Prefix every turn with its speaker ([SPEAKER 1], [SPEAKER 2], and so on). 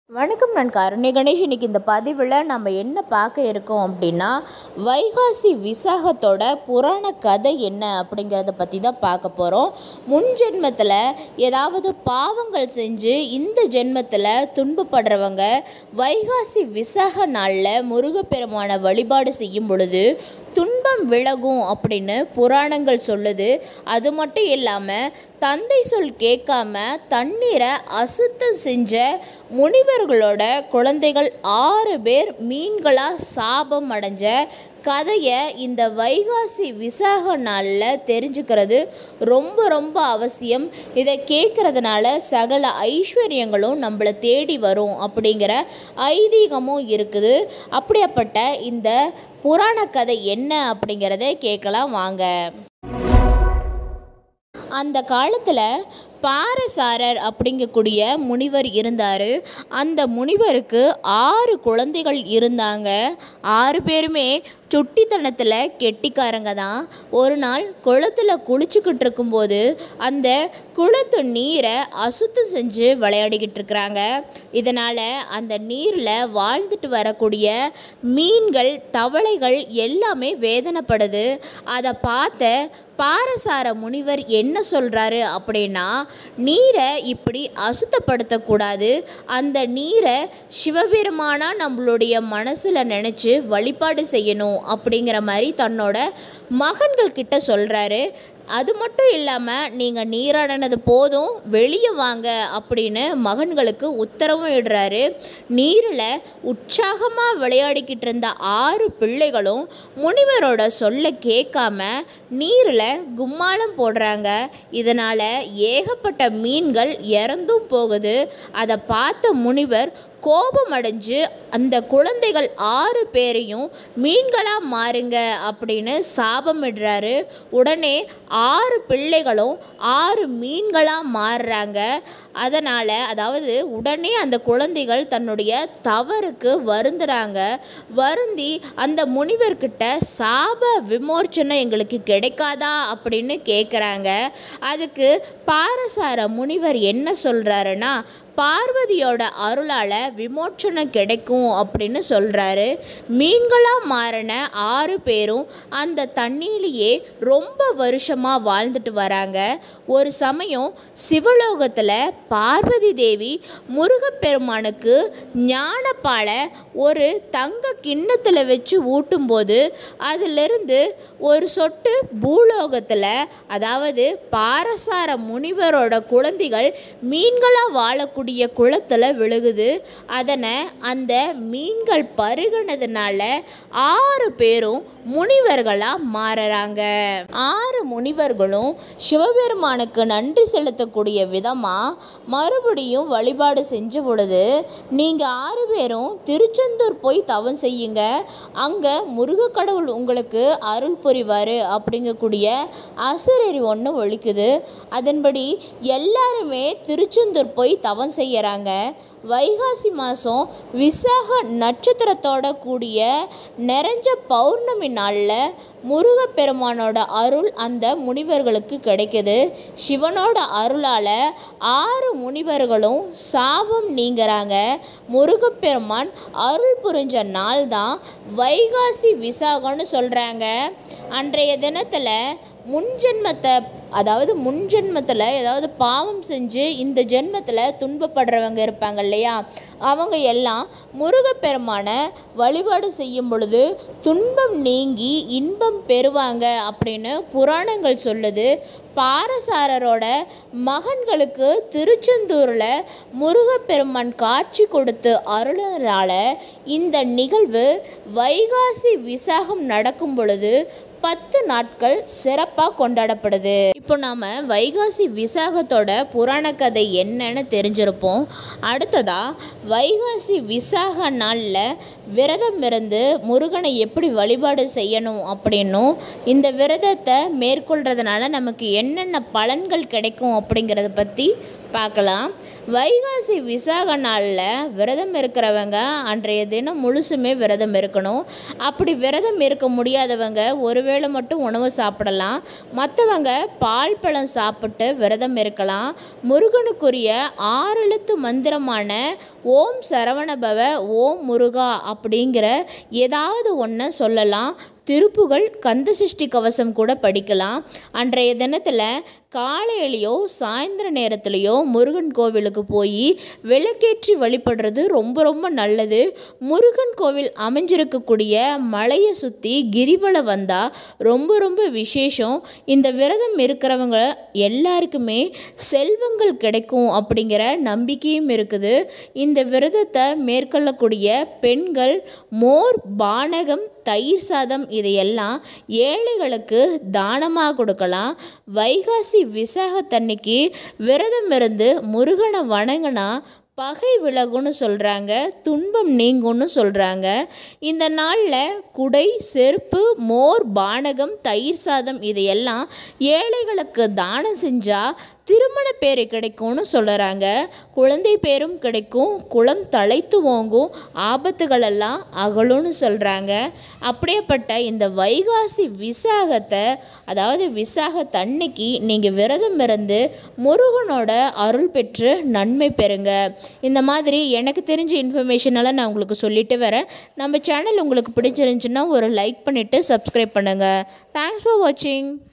[SPEAKER 1] வணக்கம் நான் கருணை கணேஷ் இன்னைக்கு இந்த பதிவில் நம்ம என்ன பார்க்க இருக்கோம் அப்படின்னா வைகாசி விசாகத்தோட புராண கதை என்ன அப்படிங்கிறத பற்றி தான் பார்க்க போகிறோம் முன் ஜென்மத்தில் ஏதாவது பாவங்கள் செஞ்சு இந்த ஜென்மத்தில் துன்பப்படுறவங்க வைகாசி விசாக நாளில் முருகப்பெருமான வழிபாடு செய்யும் பொழுது துன்பம் விலகும் அப்படின்னு புராணங்கள் சொல்லுது அது மட்டும் இல்லாமல் தந்தை சொல் கேட்காம தண்ணீரை அசுத்தம் செஞ்ச முனிவர்களோட குழந்தைகள் ஆறு பேர் மீன்களாக சாபம் அடைஞ்ச கதையை இந்த வைகாசி விசாக நாளில் தெரிஞ்சுக்கிறது ரொம்ப ரொம்ப அவசியம் இதை கேட்குறதுனால சகல ஐஸ்வர்யங்களும் நம்மளை தேடி வரும் அப்படிங்கிற ஐதீகமும் இருக்குது அப்படியாப்பட்ட இந்த புராண கதை என்ன அப்படிங்கிறத கேட்கலாம் வாங்க அந்த காலத்தில் பாரசாரர் அப்படிங்கக்கூடிய முனிவர் இருந்தார் அந்த முனிவருக்கு ஆறு குழந்தைகள் இருந்தாங்க ஆறு பேருமே சுட்டித்தனத்தில் கெட்டிக்காரங்க தான் ஒரு நாள் குளத்தில் குளிச்சுக்கிட்டு இருக்கும்போது அந்த குளத்து நீரை அசுத்தம் செஞ்சு விளையாடிக்கிட்டு இருக்கிறாங்க இதனால் அந்த நீரில் வாழ்ந்துட்டு வரக்கூடிய மீன்கள் தவளைகள் எல்லாமே வேதனைப்படுது அதை பார்த்த பாரசார முனிவர் என்ன சொல்கிறாரு அப்படின்னா நீரை இப்படி அசுத்தப்படுத்தக்கூடாது அந்த நீரை சிவபெருமானா நம்மளுடைய மனசில் நினச்சி வழிபாடு செய்யணும் அப்படிங்கிற மாதிரி தன்னோட மகன்கள் கிட்ட சொல்கிறாரு அது மட்டும் இல்லாமல் நீங்கள் நீராடினது போதும் வெளியே வாங்க அப்படின்னு மகன்களுக்கு உத்தரவும் இடுறாரு நீரில் உற்சாகமாக விளையாடிக்கிட்டு இருந்த ஆறு பிள்ளைகளும் முனிவரோட சொல்ல கேட்காம நீரில் கும்மாளம் போடுறாங்க இதனால் ஏகப்பட்ட மீன்கள் இறந்தும் போகுது அதை பார்த்த முனிவர் கோபம் அடைஞ்சு அந்த குழந்தைகள் ஆறு பேரையும் மீன்களாக மாறுங்க அப்படின்னு சாபமிடுறாரு உடனே ஆறு பிள்ளைகளும் ஆறு மீன்களாக மாறுறாங்க அதனால் அதாவது உடனே அந்த குழந்தைகள் தன்னுடைய தவறுக்கு வருந்துறாங்க வருந்தி அந்த முனிவர்கிட்ட சாப விமோச்சனம் எங்களுக்கு கிடைக்காதா அப்படின்னு கேட்குறாங்க அதுக்கு பாரசார முனிவர் என்ன சொல்கிறாருன்னா பார்வதியோட அருளால் விமோச்சனம் கிடைக்கும் அப்படின்னு சொல்கிறாரு மீன்களாக மாறின ஆறு பேரும் அந்த தண்ணியிலேயே ரொம்ப வருஷமாக வாழ்ந்துட்டு வராங்க ஒரு சமயம் சிவலோகத்தில் பார்வதி தேவி முருகப்பெருமானுக்கு ஞானப்பாலை ஒரு தங்க கிண்ணத்தில் வச்சு ஊட்டும்போது அதிலிருந்து ஒரு சொட்டு பூலோகத்தில் அதாவது பாரசார முனிவரோட குழந்தைகள் மீன்களாக வாழக்கூடிய குளத்தில் விழுகுது அதனை அந்த மீன்கள் பருகினதுனால ஆறு பேரும் முனிவர்களாக மாறுறாங்க ஆறு முனிவர்களும் சிவபெருமானுக்கு நன்றி செலுத்தக்கூடிய விதமாக மறுபடியும் வழிபாடு செஞ்ச பொழுது நீங்கள் ஆறு பேரும் திருச்செந்தூர் போய் தவம் செய்யுங்க அங்கே முருகக்கடவுள் உங்களுக்கு அருள் புரிவார் அப்படிங்கக்கூடிய அசுரறி ஒன்று ஒழிக்குது அதன்படி எல்லாருமே திருச்செந்தூர் போய் தவம் செய்யறாங்க வைகாசி மாதம் விசாக நட்சத்திரத்தோட கூடிய நிறைஞ்ச பௌர்ணமி நாளில் முருகப்பெருமானோட அருள் அந்த முனிவர்களுக்கு கிடைக்குது சிவனோட அருளால் ஆறு முனிவர்களும் சாபம் நீங்கிறாங்க முருகப்பெருமான் அருள் புரிஞ்ச நாள் தான் வைகாசி விசாகம்னு சொல்கிறாங்க அன்றைய தினத்தில் முன்ஜென்மத்தை அதாவது முன் ஜென்மத்தில் ஏதாவது பாவம் செஞ்சு இந்த ஜென்மத்தில் துன்பப்படுறவங்க இருப்பாங்க இல்லையா அவங்க எல்லாம் முருகப்பெருமான வழிபாடு செய்யும் பொழுது துன்பம் நீங்கி இன்பம் பெறுவாங்க அப்படின்னு புராணங்கள் சொல்லுது பாரசாரரோட மகன்களுக்கு திருச்செந்தூரில் முருகப்பெருமான் காட்சி கொடுத்து அருளனால இந்த நிகழ்வு வைகாசி விசாகம் நடக்கும் பொழுது பத்து நாட்கள் சிறப்பாக கொண்டாடப்படுது இப்போ நாம் வைகாசி விசாகத்தோட புராண கதை என்னன்னு தெரிஞ்சிருப்போம் அடுத்ததாக வைகாசி விசாக நாளில் விரதம் இருந்து முருகனை எப்படி வழிபாடு செய்யணும் அப்படின்னும் இந்த விரதத்தை மேற்கொள்கிறதுனால நமக்கு என்னென்ன பலன்கள் கிடைக்கும் அப்படிங்கிறத பற்றி பார்க்கலாம் வைகாசி விசாக நாளில் விரதம் இருக்கிறவங்க அன்றைய தினம் முழுசுமே விரதம் இருக்கணும் அப்படி விரதம் இருக்க முடியாதவங்க ஒருவேளை மட்டும் உணவு சாப்பிடலாம் மற்றவங்க பால் பழம் சாப்பிட்டு விரதம் இருக்கலாம் முருகனுக்குரிய ஆறெழுத்து மந்திரமான ஓம் சரவணபவ ஓம் முருகா அப்படிங்கிற ஏதாவது ஒன்றை சொல்லலாம் திருப்புகள் கந்தசஷ்டி கவசம் கூட படிக்கலாம் அன்றைய தினத்தில் காலையிலையோ சாயந்தர நேரத்துலையோ முருகன் கோவிலுக்கு போய் விளக்கேற்றி வழிபடுறது ரொம்ப ரொம்ப நல்லது முருகன் கோவில் அமைஞ்சிருக்கக்கூடிய மலையை சுற்றி கிரிவலம் வந்தால் ரொம்ப ரொம்ப விசேஷம் இந்த விரதம் இருக்கிறவங்க எல்லாருக்குமே செல்வங்கள் கிடைக்கும் அப்படிங்கிற நம்பிக்கையும் இருக்குது இந்த விரதத்தை மேற்கொள்ளக்கூடிய பெண்கள் மோர் பானகம் தயிர் சாதம் இதையெல்லாம் ஏழைகளுக்கு தானமாக கொடுக்கலாம் வைகாசி விசாகத்தன்னைக்கு விரதம் இருந்து முருகனை வணங்கினா பகை விலகும்னு சொல்கிறாங்க துன்பம் நீங்கும்னு சொல்கிறாங்க இந்த நாளில் குடை செருப்பு மோர் பானகம் தயிர் சாதம் இதையெல்லாம் ஏழைகளுக்கு தானம் செஞ்சால் திருமண பேர் கிடைக்கும்னு சொல்கிறாங்க குழந்தை பேரும் கிடைக்கும் குளம் தழைத்து ஓங்கும் ஆபத்துகளெல்லாம் அகலும்னு சொல்கிறாங்க அப்படியேப்பட்ட இந்த வைகாசி விசாகத்தை அதாவது விசாக தன்னைக்கு நீங்கள் விரதம் இருந்து முருகனோட அருள் பெற்று நன்மை பெறுங்க இந்த மாதிரி எனக்கு தெரிஞ்ச இன்ஃபர்மேஷனெல்லாம் நான் உங்களுக்கு சொல்லிட்டு வரேன் நம்ம சேனல் உங்களுக்கு பிடிச்சிருந்துச்சுன்னா ஒரு லைக் பண்ணிவிட்டு சப்ஸ்கிரைப் பண்ணுங்கள் தேங்க்ஸ் ஃபார் வாட்சிங்